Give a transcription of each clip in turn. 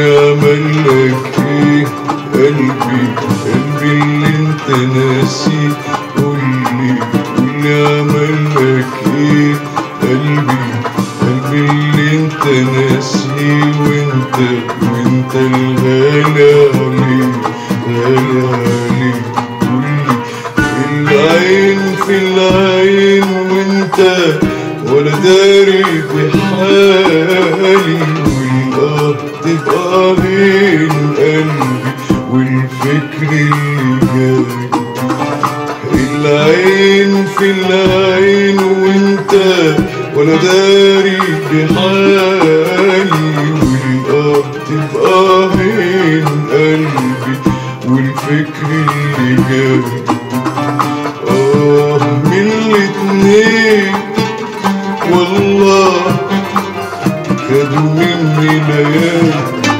قولي عملك ايه قلبي قلبي اللي انت ناسيه قولي قولي عملك ايه قلبي قلبي اللي انت ناسيه وانت وانت الغالي عليه غالي عليه قولي العين في العين وانت ولا داري بحالي والاه تبقى بين قلبي والفكر اللي جاي العين في العين وانت ولا داري بحالي والاه تبقى بين قلبي والفكر اللي جاي آه من الاتنين والله خدوا مني ليالي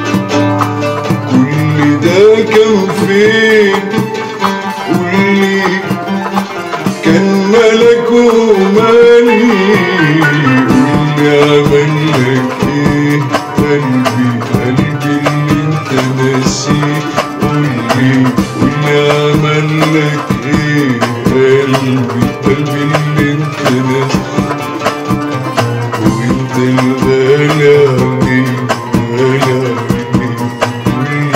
كل ده كان فين قولي كان ملك ومالي قولي عمل لك ايه قلبي قلبي اللي انت ناسيه قولي قولي عمل لك ايه قلبي قلبي اللي انت ناسيه وانت الغالي عليك غالي عليك قولي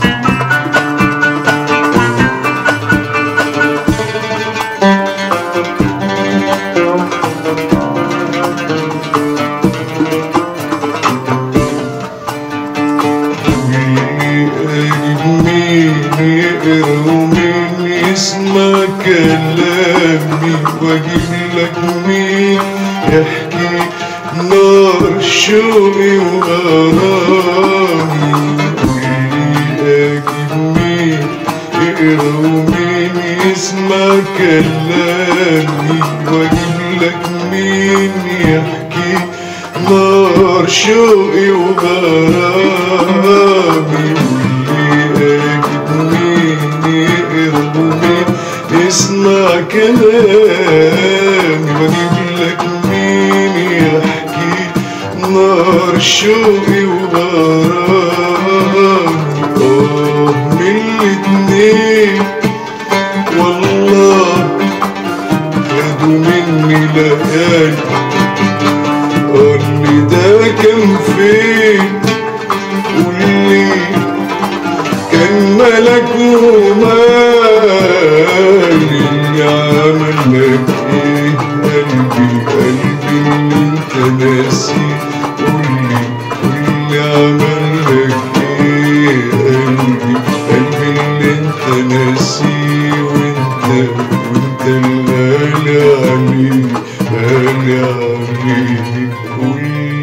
مين يقرا ومين يسمع كلامي واجيب لك مين يحكي نار شوقي وغرامي قولي اجيب مين يقرا ومين يسمع كلامي واجيب لك مين يحكي نار شوقي وغرامي واللي اجيب مين يقرا ومين يسمع كلامي واجيب لك مين يحكي نار شوقي وغرامي اه من الاتنين والله خدوا مني ليالي قولي ده كان فين قولي كان ملك ومالي عمل لك ايه قلبي قلبي اللي انت ناسيه قولي قولي عمل لك ايه قلبي قلبي اللي انت ناسيه وانت وانت الغالي عليه غالي عليه قولي